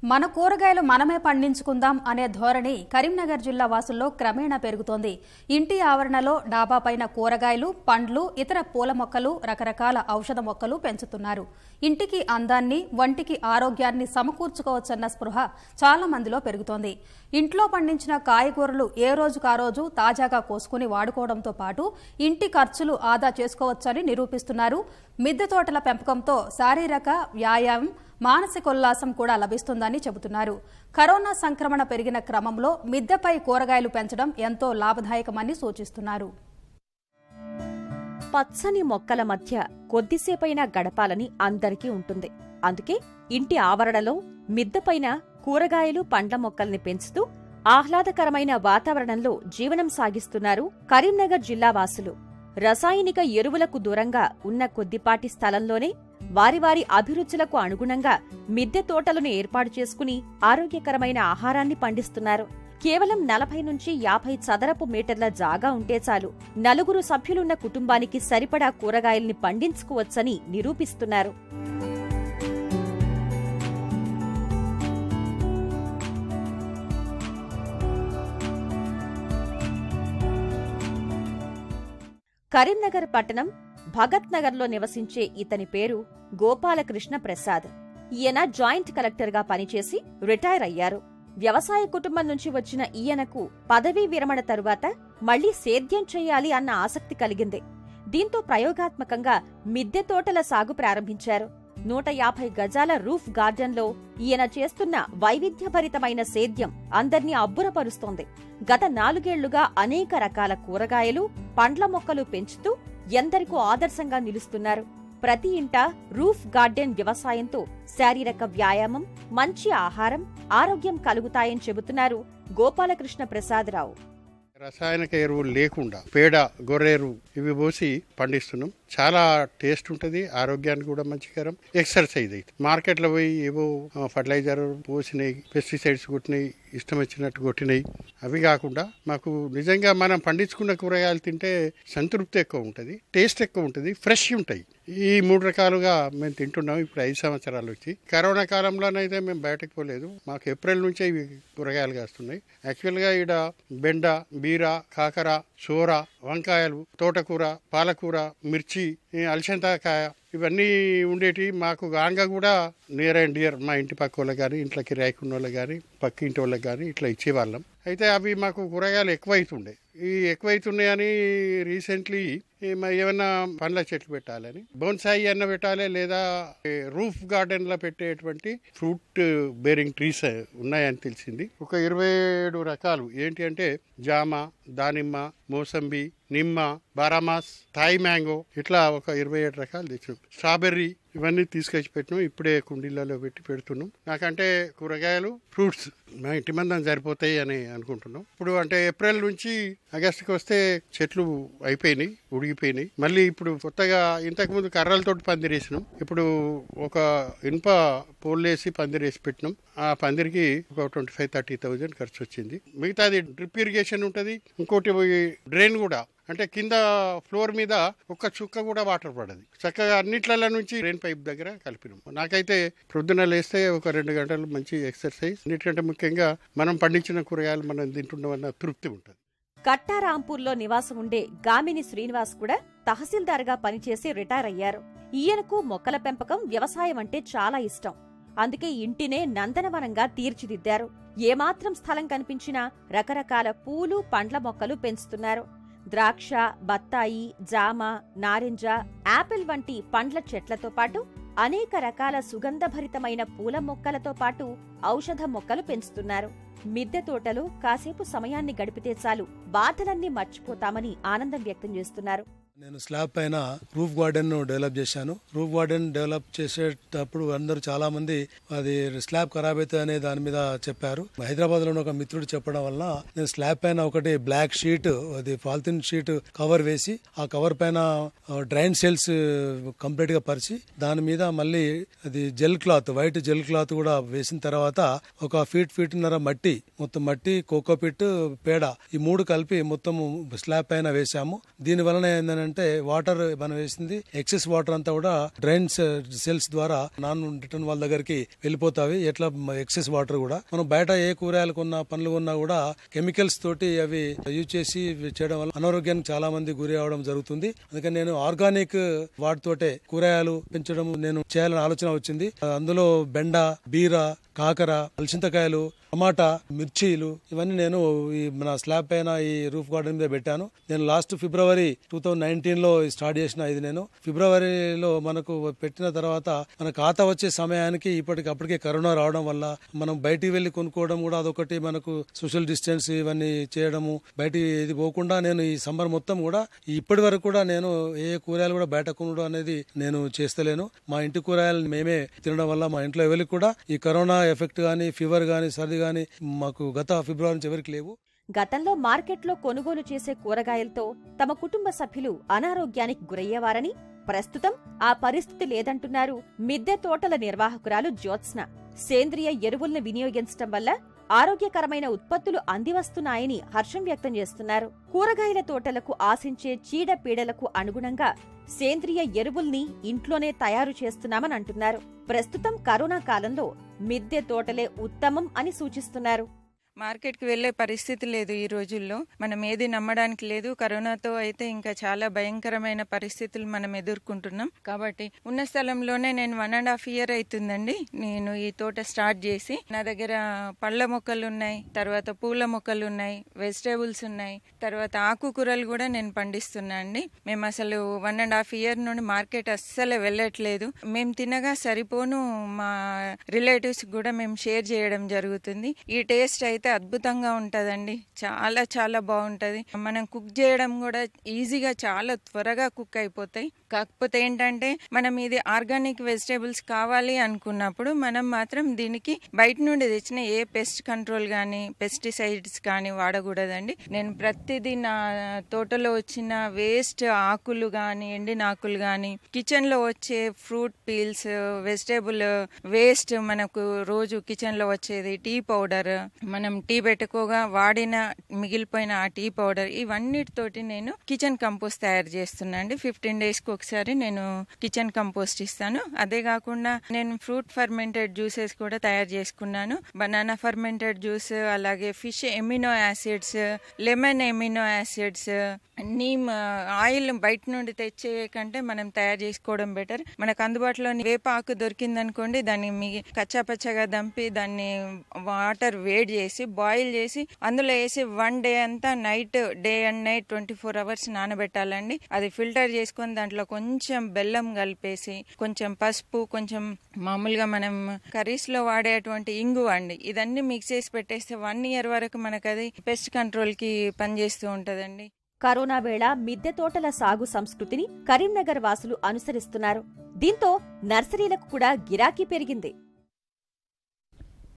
మన కూరగాయలు మనమే పండించుకుందాం అనే ధోరణి కరీంనగర్ జిల్లా వాసుల్లో క్రమేణా పెరుగుతోంది ఇంటి ఆవరణలో డాబా పైన కూరగాయలు పండ్లు ఇతర పూల మొక్కలు రకరకాల ఔషధ మొక్కలు పెంచుతున్నారు ఇంటికి అందాన్ని వంటికి ఆరోగ్యాన్ని సమకూర్చుకోవచ్చన్న స్పృహ చాలా మందిలో పెరుగుతోంది ఇంట్లో పండించిన కాయగూరలు ఏ రోజుకా రోజు తాజాగా కోసుకుని వాడుకోవడంతో పాటు ఇంటి ఖర్చులు ఆదా చేసుకోవచ్చని నిరూపిస్తున్నారు మిద్దె తోటల పెంపకంతో శారీరక వ్యాయామం మానసికోల్లాసం కూడా లభిస్తుందని చెబుతున్నారు కరోనా సంక్రమణ పెరిగిన క్రమంలో మిద్దెపై కూరగాయలు పెంచడం ఎంతో లాభదాయకమని సూచిస్తున్నారు పచ్చని మొక్కల మధ్య కొద్దిసేపైనా గడపాలని అందరికీ ఉంటుంది అందుకే ఇంటి ఆవరణలో మిద్దెపైన కూరగాయలు పండ్ల మొక్కల్ని పెంచుతూ ఆహ్లాదకరమైన వాతావరణంలో జీవనం సాగిస్తున్నారు కరీంనగర్ జిల్లా వాసులు రసాయనిక ఎరువులకు దూరంగా ఉన్న కొద్దిపాటి స్థలంలోనే వారి వారి అభిరుచులకు అనుగుణంగా మిద్దె తోటలను ఏర్పాటు చేసుకుని ఆరోగ్యకరమైన ఆహారాన్ని పండిస్తున్నారు కేవలం నలభై నుంచి యాభై చదరపు మీటర్ల జాగా ఉంటే చాలు నలుగురు సభ్యులున్న కుటుంబానికి సరిపడా కూరగాయల్ని పండించుకోవచ్చని నిరూపిస్తున్నారు కరీంనగర్ పట్టణం భగత్ నగర్లో నివసించే ఇతని పేరు గోపాలకృష్ణ ప్రసాద్ ఈయన జాయింట్ కలెక్టర్గా పనిచేసి రిటైర్ అయ్యారు వ్యవసాయ కుటుంబం నుంచి వచ్చిన ఈయనకు పదవీ విరమణ తరువాత మళ్లీ సేద్యం చెయ్యాలి అన్న ఆసక్తి కలిగింది దీంతో ప్రయోగాత్మకంగా మిద్దె తోటల సాగు ప్రారంభించారు నూట యాభై గజాల రూఫ్ గార్డెన్లో ఈయన చేస్తున్న వైవిధ్యభరితమైన సేద్యం అందర్నీ అబ్బురపరుస్తోంది గత నాలుగేళ్లుగా అనేక రకాల కూరగాయలు పండ్ల మొక్కలు పెంచుతూ ఎందరికో ఆదర్శంగా నిలుస్తున్నారు ప్రతి ఇంట రూఫ్ గార్డెన్ వ్యవసాయంతో శారీరక వ్యాయామం మంచి ఆహారం ఆరోగ్యం కలుగుతాయని చెబుతున్నారు గోపాలకృష్ణ ప్రసాదరావు రసాయనిక ఎరువులు లేకుండా పేడ గొర్రెరు ఇవి పోసి పండిస్తున్నాం చాలా టేస్ట్ ఉంటుంది ఆరోగ్యానికి కూడా మంచికరం ఎక్సర్సైజ్ అయితే మార్కెట్లో పోయి ఏవో ఫర్టిలైజర్ పోసినాయి పెస్టిసైడ్స్ కొట్టినాయి ఇష్టం వచ్చినట్టు కొట్టినాయి అవి కాకుండా మాకు నిజంగా మనం పండించుకున్న కూరగాయలు తింటే సంతృప్తి ఎక్కువ ఉంటుంది టేస్ట్ ఎక్కువ ఉంటుంది ఫ్రెష్ ఉంటాయి ఈ మూడు రకాలుగా మేము తింటున్నాం ఇప్పుడు ఐదు సంవత్సరాలు వచ్చి కరోనా కాలంలోనైతే మేము బయటకు పోలేదు మాకు ఏప్రిల్ నుంచే ఇవి కూరగాయలు కాస్తున్నాయి యాక్చువల్గా ఈడ బెండ బీర కాకర సోర వంకాయలు తోటకూర పాలకూర మిర్చి ఈ అలసంతాకాయ ఇవన్నీ ఉండేటి మాకు గాంగ కూడా నియర్ అండ్ డియర్ మా ఇంటి పక్క వాళ్ళకి కానీ ఇంట్లో కిరాయికున్న వాళ్ళకి కానీ పక్క ఇంటి వాళ్ళకి కానీ ఇట్లా ఇచ్చేవాళ్ళం అయితే అవి మాకు కూరగాయలు ఎక్కువైతుండే ఈ ఎక్కువైతున్నాయని రీసెంట్లీ ఏమన్నా పండ్ల చెట్లు పెట్టాలని బోన్సాయి అన్న పెట్టాలి లేదా రూఫ్ గార్డెన్ లో పెట్టేటువంటి ఫ్రూట్ బేరింగ్ ట్రీస్ ఉన్నాయని తెలిసింది ఒక ఇరవై ఏడు రకాలు ఏంటి అంటే జామ దానిమ్మ మోసంబి నిమ్మ బారామాస్ థాయ్ మ్యాంగో ఇట్లా ఒక ఇరవై ఏడు రకాలు తెచ్చినాం స్ట్రాబెర్రీ ఇవన్నీ తీసుకొచ్చి పెట్టినాం ఇప్పుడే కుండీలలో పెట్టి పెడుతున్నాం నాకంటే కూరగాయలు ఫ్రూట్స్ మా ఇంటి మందం సరిపోతాయి అని అనుకుంటున్నాం ఇప్పుడు అంటే ఏప్రిల్ నుంచి ఆగస్టుకి వస్తే చెట్లు అయిపోయినాయి ఉడిగిపోయినాయి మళ్ళీ ఇప్పుడు కొత్తగా ఇంతకు ముందు కర్రలతోటి పందిరేసినాం ఇప్పుడు ఒక ఇనుప పోల్లేసి పందిరేసి పెట్టినాం ఆ పందిరికి ఒక ట్వంటీ ఫైవ్ థర్టీ థౌజండ్ ఖర్చు వచ్చింది మిగతాది డ్రిప్ ఇరిగేషన్ ఉంటుంది ఇంకోటి డ్రైన్ కూడా అంటే కింద ఫ్లోర్ మీద ఒక్క చుక్క కూడా వాటర్ పడదు చక్కగా అన్నిట్ల నుంచి రెయిన్ పైప్ దగ్గర కలిపినాం నాకైతే ప్రొద్దున లేస్తే ఒక రెండు గంటలు మంచి ఎక్సర్సైజ్ అన్నిటికంటే ముఖ్యంగా మనం పండించిన కూరగాయలు మనం తింటున్నామన్న తృప్తి ఉంటుంది కట్టారాంపూర్లో నివాసం ఉండే గామిని శ్రీనివాస్ కూడా తహసీల్దార్గా పనిచేసి రిటైర్ అయ్యారు ఈయనకు మొక్కల పెంపకం వ్యవసాయం అంటే చాలా ఇష్టం అందుకే ఇంటినే నందనవనంగా తీర్చిదిద్దారు ఏమాత్రం స్థలం కనిపించినా రకరకాల పూలు పండ్ల మొక్కలు పెంచుతున్నారు ద్రాక్ష బత్తాయి జామ నారింజ యాపిల్ వంటి పండ్ల చెట్లతో పాటు అనేక రకాల సుగంధభరితమైన పూల మొక్కలతో పాటు ఔషధ మొక్కలు పెంచుతున్నారు మిద్దె తోటలో కాసేపు సమయాన్ని గడిపితే చాలు బాధలన్నీ మర్చిపోతామని ఆనందం వ్యక్తం చేస్తున్నారు నేను స్లాబ్ పైన రూఫ్ గార్డెన్ ను డెవలప్ చేశాను రూఫ్ గార్డెన్ డెవలప్ చేసేటప్పుడు అందరూ చాలా మంది అది స్లాబ్ ఖరాబ్ అవుతుంది అనే దాని మీద చెప్పారు హైదరాబాద్ లో ఒక మిత్రుడు చెప్పడం వల్ల నేను స్లాబ్ పైన ఒకటి బ్లాక్ షీట్ అది పాలిథిన్ షీట్ కవర్ వేసి ఆ కవర్ పైన డ్రైన్ సెల్స్ కంప్లీట్ గా పరిచి దాని మీద మళ్ళీ అది gel cloth white gel cloth కూడా వేసిన తర్వాత ఒక ఫీట్ ఫీట్న్నర మట్టి మొత్తం మట్టి కోకోపిట్ పేడ ఈ మూడు కలిపి మొత్తం స్లాబ్ పైన వేసాము దీని వలన ఏంటంటే చేశానంటే వాటర్ మనం వేసింది ఎక్సెస్ వాటర్ అంతా కూడా డ్రైన్స్ సెల్స్ ద్వారా నాన్ రిటర్న్ వాళ్ళ దగ్గరికి వెళ్ళిపోతావి ఎట్లా ఎక్సెస్ వాటర్ కూడా మనం బయట ఏ కూరగాయలు కొన్నా పండ్లు కొన్నా కూడా కెమికల్స్ తోటి అవి యూజ్ చేసి చేయడం వల్ల అనారోగ్యానికి చాలా మంది గురి అవడం జరుగుతుంది అందుకని నేను ఆర్గానిక్ వాటితోటే కూరగాయలు పెంచడం నేను చేయాలని ఆలోచన వచ్చింది అందులో బెండ బీర కాకర అలసింతకాయలు టమాటా మిర్చీలు ఇవన్నీ నేను ఈ మన స్లాబ్ పైన ఈ రూఫ్ గార్డెన్ మీద పెట్టాను నేను last February two thousand nineteen లో స్టార్ట్ చేసిన ఇది నేను ఫిబ్రవరిలో మనకు పెట్టిన తర్వాత మన ఖాతా వచ్చే సమయానికి ఇప్పటికి అప్పటికే కరోనా రావడం వల్ల మనం బయటికి వెళ్లి కొనుక్కోవడం కూడా అదొకటి మనకు సోషల్ డిస్టెన్స్ ఇవన్నీ చేయడము బయటికి ఇది పోకుండా నేను ఈ సమ్మర్ మొత్తం కూడా ఇప్పటి వరకు కూడా నేను ఏ కూరగాయలు కూడా బయట కొనడం అనేది నేను చేస్తలేను మా ఇంటి కూరగాయలు మేమే తినడం వల్ల మా ఇంట్లో ఎవరికి కూడా ఈ కరోనా ఎఫెక్ట్ గానీ ఫీవర్ గానీ సర్ది గానీ మాకు గత ఫిబ్రవరి నుంచి ఎవరికి లేవు గతంలో మార్కెట్లో కొనుగోలు చేసే కూరగాయలతో తమ కుటుంబ సభ్యులు అనారోగ్యానికి గురయ్యేవారని ప్రస్తుతం ఆ పరిస్థితి లేదంటున్నారు మిద్దె తోటల నిర్వాహకురాలు జ్యోత్స్న సేంద్రియ ఎరువుల్ని వినియోగించటం వల్ల ఆరోగ్యకరమైన ఉత్పత్తులు అందివస్తున్నాయని హర్షం వ్యక్తం చేస్తున్నారు కూరగాయల తోటలకు ఆశించే చీడపీడలకు అనుగుణంగా సేంద్రియ ఎరువుల్ని ఇంట్లోనే తయారు చేస్తున్నామని అంటున్నారు ప్రస్తుతం కరోనా కాలంలో మిద్దె తోటలే ఉత్తమం అని సూచిస్తున్నారు మార్కెట్కి వెళ్ళే పరిస్థితి లేదు ఈ రోజుల్లో మనం ఏది నమ్మడానికి లేదు కరోనాతో అయితే ఇంకా చాలా భయంకరమైన పరిస్థితులు మనం ఎదుర్కొంటున్నాం కాబట్టి ఉన్న స్థలంలోనే నేను వన్ అండ్ హాఫ్ ఇయర్ అవుతుందండి నేను ఈ తోట స్టార్ట్ చేసి నా దగ్గర పళ్ళ మొక్కలు ఉన్నాయి తర్వాత పూల మొక్కలు ఉన్నాయి వెజిటేబుల్స్ ఉన్నాయి తర్వాత ఆకుకూరలు కూడా నేను పండిస్తున్నా అండి మేము అసలు వన్ అండ్ హాఫ్ ఇయర్ నుండి మార్కెట్ అస్సలు వెళ్ళట్లేదు మేము తినగా సరిపోను మా రిలేటివ్స్ కూడా మేము షేర్ చేయడం జరుగుతుంది ఈ టేస్ట్ అయితే అద్భుతంగా ఉంటదండి చాలా చాలా బాగుంటది మనం కుక్ చేయడం కూడా ఈజీగా చాలా త్వరగా కుక్ అయిపోతాయి కాకపోతే ఏంటంటే మనం ఇది ఆర్గానిక్ వెజిటేబుల్స్ కావాలి అనుకున్నప్పుడు మనం మాత్రం దీనికి బయట నుండి తెచ్చిన ఏ పెస్ట్ కంట్రోల్ కానీ పెస్టిసైడ్స్ కానీ వాడకూడదండి నేను ప్రతిదీ నా తోటలో వచ్చిన వేస్ట్ ఆకులు కానీ ఎండిన ఆకులు కానీ కిచెన్ లో వచ్చే ఫ్రూట్ పీల్స్ వెజిటేబుల్ వేస్ట్ మనకు రోజు కిచెన్ లో వచ్చేది టీ పౌడర్ మనం టీ పెట్టుకోగా వాడిన మిగిలిపోయిన ఆ టీ పౌడర్ ఇవన్నిటితోటి నేను కిచెన్ కంపోస్ట్ తయారు చేస్తున్నా అండి ఫిఫ్టీన్ డేస్ కి ఒకసారి నేను కిచెన్ కంపోస్ట్ ఇస్తాను అదే కాకుండా నేను ఫ్రూట్ ఫర్మెంటెడ్ జ్యూసెస్ కూడా తయారు చేసుకున్నాను బనానా ఫర్మెంటెడ్ జ్యూస్ అలాగే fish amino acids lemon amino acids neem oil బయట నుండి తెచ్చే కంటే మనం తయారు చేసుకోవడం బెటర్ మనకు అందుబాటులో వేప ఆకు దొరికిందనుకోండి దాన్ని మీ కచ్చాపచ్చగా దంపి దాన్ని వాటర్ వేడి చేసి బాయిల్ చేసి అందులో వేసి వన్ డే అంతా night day and night twenty four hours నానబెట్టాలండి అది ఫిల్టర్ చేసుకొని దాంట్లో కొంచెం బెల్లం కలిపేసి కొంచెం పసుపు కొంచెం మామూలుగా మనం కర్రీస్ లో వాడేటువంటి ఇంగు అండి ఇదన్నీ మిక్స్ చేసి పెట్టేస్తే వన్ ఇయర్ వరకు మనకు అది పెస్ట్ కంట్రోల్ కి పనిచేస్తూ ఉంటదండి కరోనా వేళ మిద్దె తోటల సాగు సంస్కృతిని కరీంనగర్ వాసులు అనుసరిస్తున్నారు దీంతో నర్సరీలకు కూడా గిరాకీ పెరిగింది